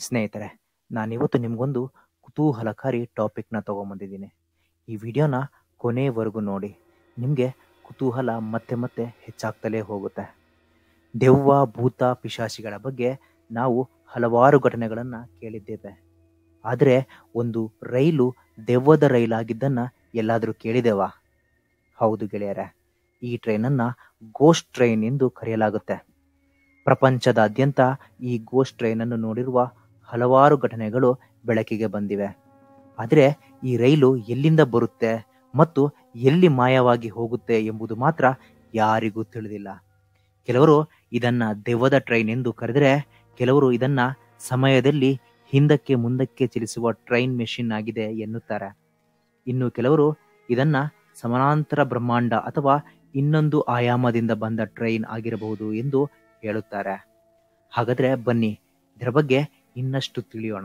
ಸ್ನೇಹಿತರೆ ನಾನಿವತ್ತು ನಿಮಗೊಂದು ಕುತೂಹಲಕಾರಿ ಟಾಪಿಕ್ನ ತಗೊಂಬಂದಿದ್ದೀನಿ ಈ ವಿಡಿಯೋನ ಕೊನೆವರೆಗೂ ನೋಡಿ ನಿಮಗೆ ಕುತೂಹಲ ಮತ್ತೆ ಮತ್ತೆ ಹೆಚ್ಚಾಗ್ತಲೇ ಹೋಗುತ್ತೆ ದೆವ್ವ ಭೂತ ಪಿಶಾಚಿಗಳ ಬಗ್ಗೆ ನಾವು ಹಲವಾರು ಘಟನೆಗಳನ್ನು ಕೇಳಿದ್ದೇವೆ ಆದರೆ ಒಂದು ರೈಲು ದೆವ್ವದ ರೈಲಾಗಿದ್ದನ್ನು ಎಲ್ಲಾದರೂ ಕೇಳಿದೆವಾ ಹೌದು ಗೆಳೆಯರೆ ಈ ಟ್ರೈನನ್ನು ಗೋಸ್ಟ್ ಟ್ರೈನ್ ಎಂದು ಕರೆಯಲಾಗುತ್ತೆ ಪ್ರಪಂಚದಾದ್ಯಂತ ಈ ಗೋಸ್ಟ್ ಟ್ರೈನನ್ನು ನೋಡಿರುವ ಹಲವಾರು ಘಟನೆಗಳು ಬೆಳಕಿಗೆ ಬಂದಿವೆ ಆದರೆ ಈ ರೈಲು ಎಲ್ಲಿಂದ ಬರುತ್ತೆ ಮತ್ತು ಎಲ್ಲಿ ಮಾಯವಾಗಿ ಹೋಗುತ್ತೆ ಎಂಬುದು ಮಾತ್ರ ಯಾರಿಗೂ ತಿಳಿದಿಲ್ಲ ಕೆಲವರು ಇದನ್ನ ದೆವ್ವದ ಟ್ರೈನ್ ಎಂದು ಕರೆದರೆ ಕೆಲವರು ಇದನ್ನ ಸಮಯದಲ್ಲಿ ಹಿಂದಕ್ಕೆ ಮುಂದಕ್ಕೆ ಚಲಿಸುವ ಟ್ರೈನ್ ಮೆಷಿನ್ ಆಗಿದೆ ಎನ್ನುತ್ತಾರೆ ಇನ್ನು ಕೆಲವರು ಇದನ್ನ ಸಮಾನಾಂತರ ಬ್ರಹ್ಮಾಂಡ ಅಥವಾ ಇನ್ನೊಂದು ಆಯಾಮದಿಂದ ಬಂದ ಟ್ರೈನ್ ಆಗಿರಬಹುದು ಎಂದು ಹೇಳುತ್ತಾರೆ ಹಾಗಾದ್ರೆ ಬನ್ನಿ ಇದರ ಬಗ್ಗೆ ಇನ್ನಷ್ಟು ತಿಳಿಯೋಣ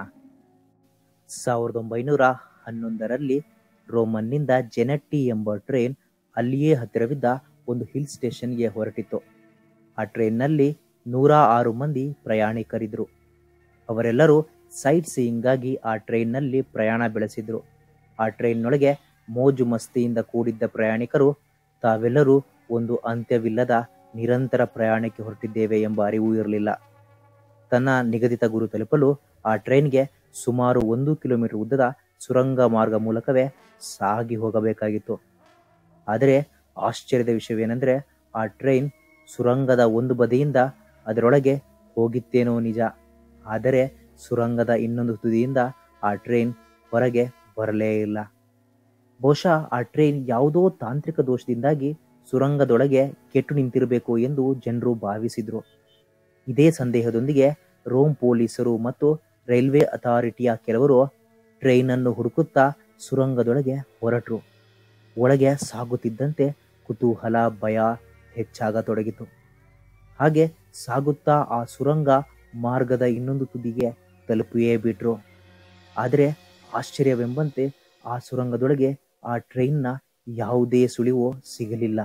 ಸಾವಿರದ ಒಂಬೈನೂರ ಹನ್ನೊಂದರಲ್ಲಿ ರೋಮನ್ನಿಂದ ಜೆನೆಟ್ಟಿ ಎಂಬ ಟ್ರೈನ್ ಅಲ್ಲಿಯೇ ಹತ್ತಿರವಿದ್ದ ಒಂದು ಹಿಲ್ ಸ್ಟೇಷನ್ಗೆ ಹೊರಟಿತು ಆ ಟ್ರೈನ್ನಲ್ಲಿ ನೂರ ಆರು ಮಂದಿ ಪ್ರಯಾಣಿಕರಿದ್ರು ಅವರೆಲ್ಲರೂ ಸೈಟ್ ಸೀಯಿಂಗಾಗಿ ಆ ಟ್ರೈನ್ನಲ್ಲಿ ಪ್ರಯಾಣ ಬೆಳೆಸಿದ್ರು ಆ ಟ್ರೈನ್ನೊಳಗೆ ಮೋಜು ಮಸ್ತಿಯಿಂದ ಕೂಡಿದ್ದ ಪ್ರಯಾಣಿಕರು ತಾವೆಲ್ಲರೂ ಒಂದು ಅಂತ್ಯವಿಲ್ಲದ ನಿರಂತರ ಪ್ರಯಾಣಕ್ಕೆ ಹೊರಟಿದ್ದೇವೆ ಎಂಬ ಅರಿವು ಇರಲಿಲ್ಲ ತನ್ನ ನಿಗದಿತ ಗುರು ತಲುಪಲು ಆ ಟ್ರೈನ್ಗೆ ಸುಮಾರು ಒಂದು ಕಿಲೋಮೀಟರ್ ಉದ್ದದ ಸುರಂಗ ಮಾರ್ಗ ಮೂಲಕವೇ ಸಾಗಿ ಹೋಗಬೇಕಾಗಿತ್ತು ಆದರೆ ಆಶ್ಚರ್ಯದ ವಿಷಯವೇನೆಂದರೆ ಆ ಟ್ರೈನ್ ಸುರಂಗದ ಒಂದು ಬದಿಯಿಂದ ಅದರೊಳಗೆ ಹೋಗಿತ್ತೇನೋ ನಿಜ ಆದರೆ ಸುರಂಗದ ಇನ್ನೊಂದು ತುದಿಯಿಂದ ಆ ಟ್ರೈನ್ ಹೊರಗೆ ಬರಲೇ ಇಲ್ಲ ಬಹುಶಃ ಆ ಟ್ರೈನ್ ಯಾವುದೋ ತಾಂತ್ರಿಕ ದೋಷದಿಂದಾಗಿ ಸುರಂಗದೊಳಗೆ ಕೆಟ್ಟು ನಿಂತಿರಬೇಕು ಎಂದು ಜನರು ಭಾವಿಸಿದ್ರು ಇದೇ ಸಂದೇಹದೊಂದಿಗೆ ರೋಮ್ ಪೊಲೀಸರು ಮತ್ತು ರೈಲ್ವೆ ಅಥಾರಿಟಿಯ ಕೆಲವರು ಟ್ರೈನ್ ಅನ್ನು ಹುಡುಕುತ್ತಾ ಸುರಂಗದೊಳಗೆ ಹೊರಟರು ಒಳಗೆ ಸಾಗುತ್ತಿದ್ದಂತೆ ಕುತೂಹಲ ಭಯ ಹೆಚ್ಚಾಗತೊಡಗಿತು ಹಾಗೆ ಸಾಗುತ್ತಾ ಆ ಸುರಂಗ ಮಾರ್ಗದ ಇನ್ನೊಂದು ತುದಿಗೆ ತಲುಪಿಯೇ ಬಿಟ್ರು ಆದರೆ ಆಶ್ಚರ್ಯವೆಂಬಂತೆ ಆ ಸುರಂಗದೊಳಗೆ ಆ ಟ್ರೈನ್ನ ಯಾವುದೇ ಸುಳಿವು ಸಿಗಲಿಲ್ಲ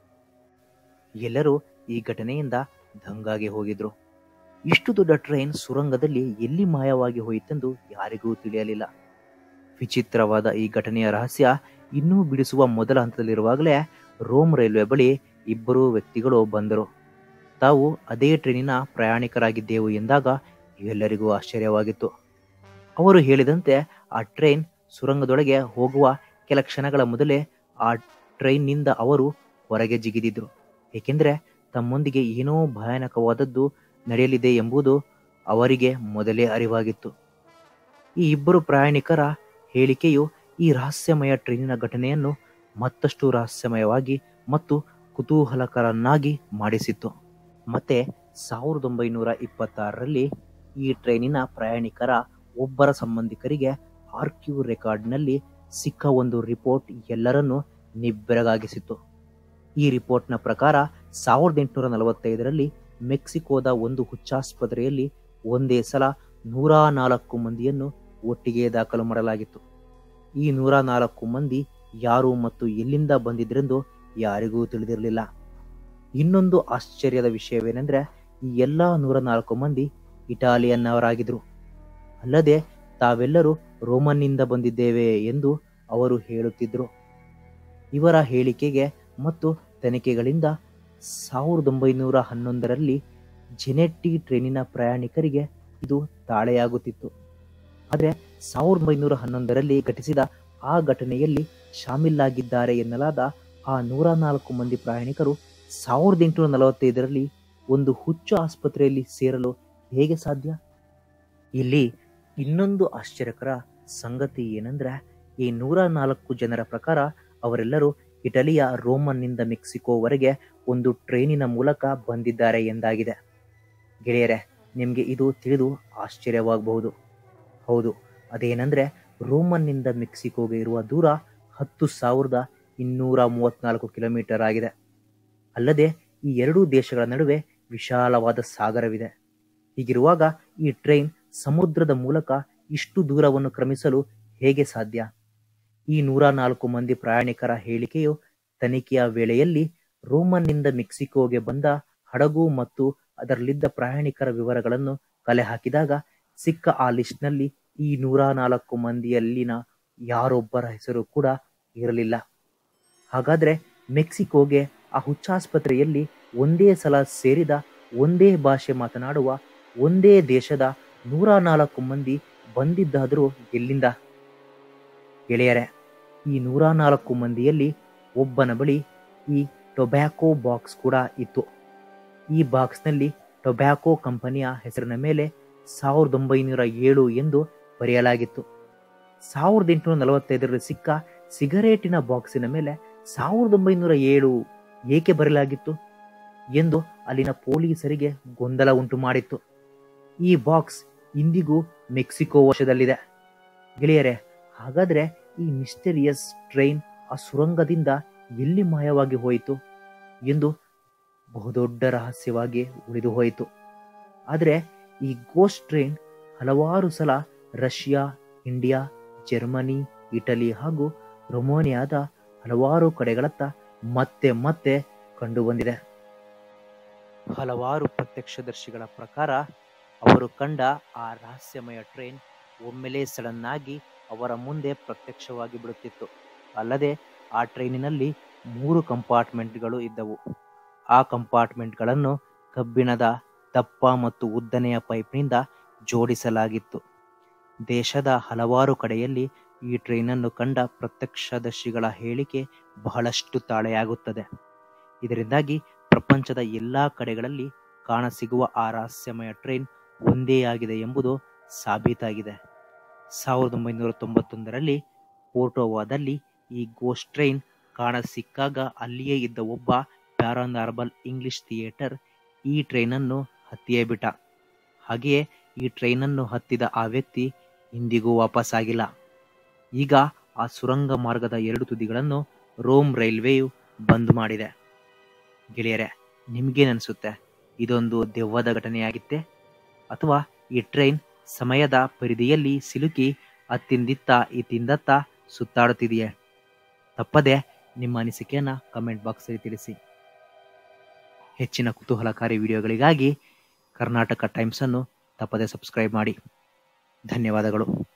ಎಲ್ಲರೂ ಈ ಘಟನೆಯಿಂದ ದಂಗಾಗಿ ಹೋಗಿದ್ರು ಇಷ್ಟು ದೊಡ್ಡ ಟ್ರೈನ್ ಸುರಂಗದಲ್ಲಿ ಎಲ್ಲಿ ಮಾಯವಾಗಿ ಹೋಯಿತೆಂದು ಯಾರಿಗೂ ತಿಳಿಯಲಿಲ್ಲ ವಿಚಿತ್ರವಾದ ಈ ಘಟನೆಯ ರಹಸ್ಯ ಇನ್ನೂ ಬಿಡಿಸುವ ಮೊದಲ ಹಂತದಲ್ಲಿರುವಾಗಲೇ ರೋಮ್ ರೈಲ್ವೆ ಬಳಿ ಇಬ್ಬರು ವ್ಯಕ್ತಿಗಳು ಬಂದರು ತಾವು ಅದೇ ಟ್ರೈನಿನ ಪ್ರಯಾಣಿಕರಾಗಿದ್ದೆವು ಎಂದಾಗ ಎಲ್ಲರಿಗೂ ಆಶ್ಚರ್ಯವಾಗಿತ್ತು ಅವರು ಹೇಳಿದಂತೆ ಆ ಟ್ರೈನ್ ಸುರಂಗದೊಳಗೆ ಹೋಗುವ ಕೆಲ ಕ್ಷಣಗಳ ಮೊದಲೇ ಆ ಟ್ರೈನ್ನಿಂದ ಅವರು ಹೊರಗೆ ಜಿಗಿದಿದ್ರು ಏಕೆಂದರೆ ತಮ್ಮೊಂದಿಗೆ ಏನೋ ಭಯಾನಕವಾದದ್ದು ನಡೆಯಲಿದೆ ಎಂಬುದು ಅವರಿಗೆ ಮೊದಲೇ ಅರಿವಾಗಿತ್ತು ಈ ಇಬ್ಬರು ಪ್ರಯಾಣಿಕರ ಹೇಳಿಕೆಯು ಈ ರಹಸ್ಯಮಯ ಟ್ರೈನಿನ ಘಟನೆಯನ್ನು ಮತ್ತಷ್ಟು ರಹಸ್ಯಮಯವಾಗಿ ಮತ್ತು ಕುತೂಹಲಕರನ್ನಾಗಿ ಮಾಡಿಸಿತ್ತು ಮತ್ತೆ ಸಾವಿರದ ಒಂಬೈನೂರ ಇಪ್ಪತ್ತಾರರಲ್ಲಿ ಈ ಟ್ರೈನಿನ ಪ್ರಯಾಣಿಕರ ಒಬ್ಬರ ಸಂಬಂಧಿಕರಿಗೆ ಆರ್ಕ್ಯೂ ರೆಕಾರ್ಡ್ನಲ್ಲಿ ಸಿಕ್ಕ ಒಂದು ರಿಪೋರ್ಟ್ ಎಲ್ಲರನ್ನೂ ನಿಬ್ಬೆರಗಾಗಿಸಿತ್ತು ಈ ರಿಪೋರ್ಟ್ನ ಪ್ರಕಾರ ಸಾವಿರದ ಎಂಟುನೂರ ನಲವತ್ತೈದರಲ್ಲಿ ಮೆಕ್ಸಿಕೋದ ಒಂದು ಹುಚ್ಚಾಸ್ಪತ್ರೆಯಲ್ಲಿ ಒಂದೇ ಸಲ ನೂರ ನಾಲ್ಕು ಮಂದಿಯನ್ನು ಒಟ್ಟಿಗೆ ದಾಖಲು ಮಾಡಲಾಗಿತ್ತು ಈ ನೂರ ನಾಲ್ಕು ಮಂದಿ ಯಾರು ಮತ್ತು ಎಲ್ಲಿಂದ ಬಂದಿದ್ರೆಂದು ಯಾರಿಗೂ ತಿಳಿದಿರಲಿಲ್ಲ ಇನ್ನೊಂದು ಆಶ್ಚರ್ಯದ ವಿಷಯವೇನೆಂದರೆ ಈ ಎಲ್ಲ ನೂರ ನಾಲ್ಕು ಮಂದಿ ಇಟಾಲಿಯನ್ನವರಾಗಿದ್ರು ಅಲ್ಲದೆ ತಾವೆಲ್ಲರೂ ರೋಮನ್ನಿಂದ ಬಂದಿದ್ದೇವೆ ಎಂದು ಅವರು ಹೇಳುತ್ತಿದ್ದರು ಇವರ ಹೇಳಿಕೆಗೆ ಮತ್ತು ತನಿಖೆಗಳಿಂದ ಸಾವಿರದ ಒಂಬೈನೂರ ಹನ್ನೊಂದರಲ್ಲಿ ಜೆನೆಟ್ಟಿ ಟ್ರೈನಿನ ಪ್ರಯಾಣಿಕರಿಗೆ ಇದು ತಾಳೆಯಾಗುತ್ತಿತ್ತು ಆದರೆ ಸಾವಿರದ ಒಂಬೈನೂರ ಹನ್ನೊಂದರಲ್ಲಿ ಘಟಿಸಿದ ಆ ಘಟನೆಯಲ್ಲಿ ಶಾಮೀಲಾಗಿದ್ದಾರೆ ಎನ್ನಲಾದ ಆ ನೂರ ನಾಲ್ಕು ಮಂದಿ ಪ್ರಯಾಣಿಕರು ಸಾವಿರದ ಎಂಟುನೂರ ನಲವತ್ತೈದರಲ್ಲಿ ಒಂದು ಹುಚ್ಚು ಆಸ್ಪತ್ರೆಯಲ್ಲಿ ಸೇರಲು ಹೇಗೆ ಸಾಧ್ಯ ಇಲ್ಲಿ ಇನ್ನೊಂದು ಆಶ್ಚರ್ಯಕರ ಸಂಗತಿ ಏನೆಂದರೆ ಈ ನೂರ ನಾಲ್ಕು ಜನರ ಪ್ರಕಾರ ಅವರೆಲ್ಲರೂ ಇಟಲಿಯ ರೋಮನ್ನಿಂದ ಮೆಕ್ಸಿಕೋವರೆಗೆ ಒಂದು ಟ್ರೈನಿನ ಮೂಲಕ ಬಂದಿದ್ದಾರೆ ಎಂದಾಗಿದೆ ಗೆಳೆಯರೆ ನಿಮಗೆ ಇದು ತಿಳಿದು ಆಶ್ಚರ್ಯವಾಗಬಹುದು ಹೌದು ಅದೇನೆಂದರೆ ರೋಮನ್ನಿಂದ ಮೆಕ್ಸಿಕೋಗೆ ಇರುವ ದೂರ ಹತ್ತು ಸಾವಿರದ ಇನ್ನೂರ ಮೂವತ್ನಾಲ್ಕು ಕಿಲೋಮೀಟರ್ ಆಗಿದೆ ಅಲ್ಲದೆ ಈ ಎರಡೂ ದೇಶಗಳ ನಡುವೆ ವಿಶಾಲವಾದ ಸಾಗರವಿದೆ ಹೀಗಿರುವಾಗ ಈ ಟ್ರೈನ್ ಸಮುದ್ರದ ಮೂಲಕ ಇಷ್ಟು ದೂರವನ್ನು ಕ್ರಮಿಸಲು ಹೇಗೆ ಸಾಧ್ಯ ಈ ನೂರ ನಾಲ್ಕು ಮಂದಿ ಪ್ರಯಾಣಿಕರ ಹೇಳಿಕೆಯು ತನಿಖೆಯ ವೇಳೆಯಲ್ಲಿ ರೋಮನ್ನಿಂದ ಮೆಕ್ಸಿಕೋಗೆ ಬಂದ ಹಡಗು ಮತ್ತು ಅದರಲ್ಲಿದ್ದ ಪ್ರಯಾಣಿಕರ ವಿವರಗಳನ್ನು ಕಲೆ ಹಾಕಿದಾಗ ಸಿಕ್ಕ ಆ ಲಿಸ್ಟ್ನಲ್ಲಿ ಈ ನೂರ ನಾಲ್ಕು ಮಂದಿಯಲ್ಲಿನ ಯಾರೊಬ್ಬರ ಹೆಸರು ಕೂಡ ಇರಲಿಲ್ಲ ಹಾಗಾದ್ರೆ ಮೆಕ್ಸಿಕೋಗೆ ಆ ಹುಚ್ಚಾಸ್ಪತ್ರೆಯಲ್ಲಿ ಒಂದೇ ಸಲ ಸೇರಿದ ಒಂದೇ ಭಾಷೆ ಮಾತನಾಡುವ ಒಂದೇ ದೇಶದ ನೂರ ನಾಲ್ಕು ಮಂದಿ ಬಂದಿದ್ದಾದರೂ ಎಲ್ಲಿಂದ ಗೆಳೆಯರೆ ಈ ನೂರ ನಾಲ್ಕು ಮಂದಿಯಲ್ಲಿ ಒಬ್ಬನ ಬಳಿ ಈ ಟೊಬ್ಯಾಕೋ ಬಾಕ್ಸ್ ಕೂಡ ಇತ್ತು ಈ ಬಾಕ್ಸ್ನಲ್ಲಿ ಟೊಬ್ಯಾಕೋ ಕಂಪನಿಯ ಹೆಸರಿನ ಮೇಲೆ ಸಾವಿರದ ಒಂಬೈನೂರ ಏಳು ಎಂದು ಬರೆಯಲಾಗಿತ್ತು ಸಾವಿರದ ಎಂಟುನೂರ ನಲವತ್ತೈದರಲ್ಲಿ ಸಿಕ್ಕ ಸಿಗರೇಟಿನ ಬಾಕ್ಸಿನ ಮೇಲೆ ಸಾವಿರದ ಒಂಬೈನೂರ ಏಳು ಏಕೆ ಬರೆಯಲಾಗಿತ್ತು ಎಂದು ಅಲ್ಲಿನ ಪೊಲೀಸರಿಗೆ ಗೊಂದಲ ಉಂಟು ಮಾಡಿತ್ತು ಈ ಬಾಕ್ಸ್ ಇಂದಿಗೂ ಮೆಕ್ಸಿಕೋ ವಶದಲ್ಲಿದೆ ಗೆಳೆಯರೆ ಹಾಗಾದ್ರೆ ಈ ಮಿಸ್ಟೀರಿಯಸ್ ಟ್ರೈನ್ ಆ ಸುರಂಗದಿಂದ ಎಲ್ಲಿ ಮಾಯವಾಗಿ ಹೋಯಿತು ಎಂದು ಬಹುದೊಡ್ಡ ರಹಸ್ಯವಾಗಿ ಉಳಿದು ಹೋಯಿತು ಆದರೆ ಈ ಗೋಸ್ಟ್ ಟ್ರೈನ್ ಹಲವಾರು ಸಲ ರಷ್ಯಾ ಇಂಡಿಯಾ ಜರ್ಮನಿ ಇಟಲಿ ಹಾಗೂ ರೊಮೋನಿಯಾದ ಹಲವಾರು ಕಡೆಗಳತ್ತ ಮತ್ತೆ ಮತ್ತೆ ಕಂಡುಬಂದಿದೆ ಹಲವಾರು ಪ್ರತ್ಯಕ್ಷದರ್ಶಿಗಳ ಪ್ರಕಾರ ಅವರು ಕಂಡ ಆ ರಹಸ್ಯಮಯ ಟ್ರೈನ್ ಒಮ್ಮೆಲೇ ಸಡನ್ ಆಗಿ ಅವರ ಮುಂದೆ ಪ್ರತ್ಯಕ್ಷವಾಗಿ ಬಿಡುತ್ತಿತ್ತು ಅಲ್ಲದೆ ಆ ಟ್ರೈನಿನಲ್ಲಿ ಮೂರು ಕಂಪಾರ್ಟ್ಮೆಂಟ್ಗಳು ಇದ್ದವು ಆ ಕಂಪಾರ್ಟ್ಮೆಂಟ್ಗಳನ್ನು ಕಬ್ಬಿಣದ ದಪ್ಪ ಮತ್ತು ಉದ್ದನೆಯ ಪೈಪ್ನಿಂದ ಜೋಡಿಸಲಾಗಿತ್ತು ದೇಶದ ಹಲವಾರು ಕಡೆಯಲ್ಲಿ ಈ ಟ್ರೈನನ್ನು ಕಂಡ ಪ್ರತ್ಯಕ್ಷದರ್ಶಿಗಳ ಹೇಳಿಕೆ ಬಹಳಷ್ಟು ತಾಳೆಯಾಗುತ್ತದೆ ಇದರಿಂದಾಗಿ ಪ್ರಪಂಚದ ಎಲ್ಲಾ ಕಡೆಗಳಲ್ಲಿ ಕಾಣಸಿಗುವ ಆ ರಹಸ್ಯಮಯ ಟ್ರೈನ್ ಒಂದೇ ಆಗಿದೆ ಎಂಬುದು ಸಾಬೀತಾಗಿದೆ ಸಾವಿರದ ಒಂಬೈನೂರ ತೊಂಬತ್ತೊಂದರಲ್ಲಿ ಪೋರ್ಟೋವಾದಲ್ಲಿ ಈ ಗೋಸ್ಟ್ ಟ್ರೈನ್ ಕಾಣಸಿಕ್ಕಾಗ ಅಲ್ಲಿಯೇ ಇದ್ದ ಒಬ್ಬ ಪ್ಯಾರಾನಾರ್ಮಲ್ ಇಂಗ್ಲಿಷ್ ಥಿಯೇಟರ್ ಈ ಟ್ರೈನನ್ನು ಹತ್ತಿಯೇ ಬಿಟ್ಟ ಹಾಗೆಯೇ ಈ ಟ್ರೈನನ್ನು ಹತ್ತಿದ ಆ ವ್ಯಕ್ತಿ ಇಂದಿಗೂ ವಾಪಸ್ಸಾಗಿಲ್ಲ ಈಗ ಆ ಸುರಂಗ ಮಾರ್ಗದ ಎರಡು ತುದಿಗಳನ್ನು ರೋಮ್ ರೈಲ್ವೆಯು ಬಂದ್ ಮಾಡಿದೆ ಗೆಳೆಯರೆ ನಿಮ್ಗೇನನ್ಸುತ್ತೆ ಇದೊಂದು ದೆವ್ವದ ಘಟನೆಯಾಗಿತ್ತೆ ಅಥವಾ ಈ ಟ್ರೈನ್ ಸಮಯದ ಪರಿಧಿಯಲ್ಲಿ ಸಿಲುಕಿ ಅತ್ತಿಂದಿತ್ತ ಇತ್ತಿಂದತ್ತ ಸುತ್ತಾಡುತ್ತಿದೆಯೇ ತಪ್ಪದೆ ನಿಮ್ಮ ಅನಿಸಿಕೆಯನ್ನ ಕಮೆಂಟ್ ಬಾಕ್ಸಲ್ಲಿ ತಿಳಿಸಿ ಹೆಚ್ಚಿನ ಕುತೂಹಲಕಾರಿ ವಿಡಿಯೋಗಳಿಗಾಗಿ ಕರ್ನಾಟಕ ಟೈಮ್ಸನ್ನು ತಪ್ಪದೆ ಸಬ್ಸ್ಕ್ರೈಬ್ ಮಾಡಿ ಧನ್ಯವಾದಗಳು